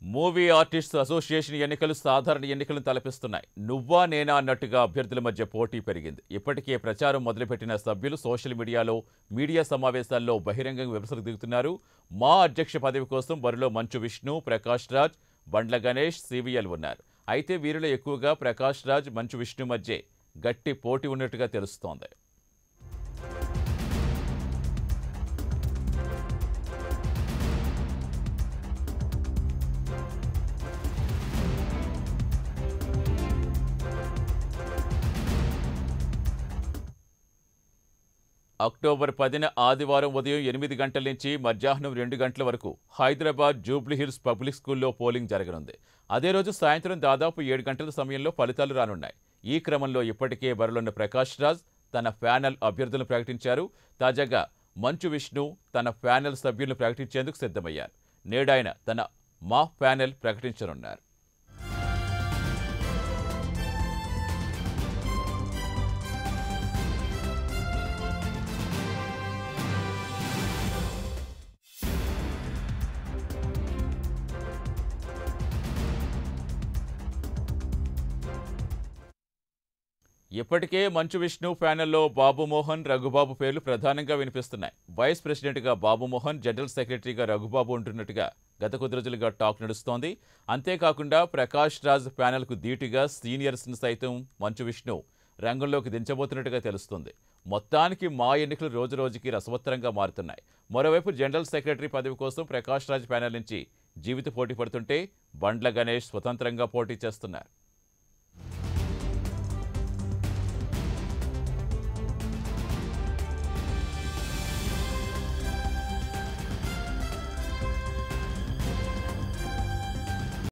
movie artists association ఎన్నికలు సాధారణ ఎన్నికలను తలపిస్తున్నాయి నువ్వా నేనా అన్నట్టుగా అభ్యర్థుల మధ్య పోటీ పెరిగింది ఇప్పటికే ప్రచారం మొదలుపెట్టిన సభ్యులు సోషల్ మీడియాలో మీడియా సమావేశాల్లో బహిరంగంగా విమర్శలకు దిగుతున్నారు మా అధ్యక్ష పదవి కోసం బరిలో మంచు విష్ణు ప్రకాష్ రాజ్ బండ్ల గణేష్ సివిఎల్ ఉన్నారు అయితే వీరిలో ఎక్కువగా ప్రకాష్ రాజ్ మంచు విష్ణు మధ్య గట్టి పోటీ ఉన్నట్టుగా తెలుస్తోంది అక్టోబర్ పదిన ఆదివారం ఉదయం ఎనిమిది గంటల నుంచి మధ్యాహ్నం రెండు గంటల వరకు హైదరాబాద్ జూబ్లీహిల్స్ పబ్లిక్ స్కూల్లో పోలింగ్ జరగనుంది అదే రోజు సాయంత్రం దాదాపు ఏడు గంటల సమయంలో ఫలితాలు రానున్నాయి ఈ క్రమంలో ఇప్పటికే బరిలోన్న ప్రకాష్ రాజ్ తన ప్యానెల్ అభ్యర్థులను ప్రకటించారు తాజాగా మంచు విష్ణు తన ప్యానెల్ సభ్యులను ప్రకటించేందుకు సిద్ధమయ్యారు నేడాయన తన మాఫ్ ప్యానెల్ ప్రకటించనున్నారు ఇప్పటికే మంచు విష్ణు ప్యానెల్లో బాబుమోహన్ రఘుబాబు పేర్లు ప్రధానంగా వినిపిస్తున్నాయి వైస్ ప్రెసిడెంట్గా బాబుమోహన్ జనరల్ సెక్రటరీగా రఘుబాబు ఉంటున్నట్టుగా గత కొద్ది రోజులుగా టాక్ నడుస్తోంది అంతేకాకుండా ప్రకాష్ రాజ్ ప్యానెల్కు ధీటుగా సీనియర్స్ను సైతం మంచు విష్ణు రంగంలోకి దించబోతున్నట్టుగా తెలుస్తుంది మొత్తానికి మా ఎన్నికలు రోజు రోజుకి రసవత్తరంగా మారుతున్నాయి మరోవైపు జనరల్ సెక్రటరీ పదవి కోసం ప్రకాష్ రాజ్ ప్యానెల్ నుంచి జీవిత పోటీ పడుతుంటే బండ్ల గణేష్ స్వతంత్రంగా పోటీ చేస్తున్నారు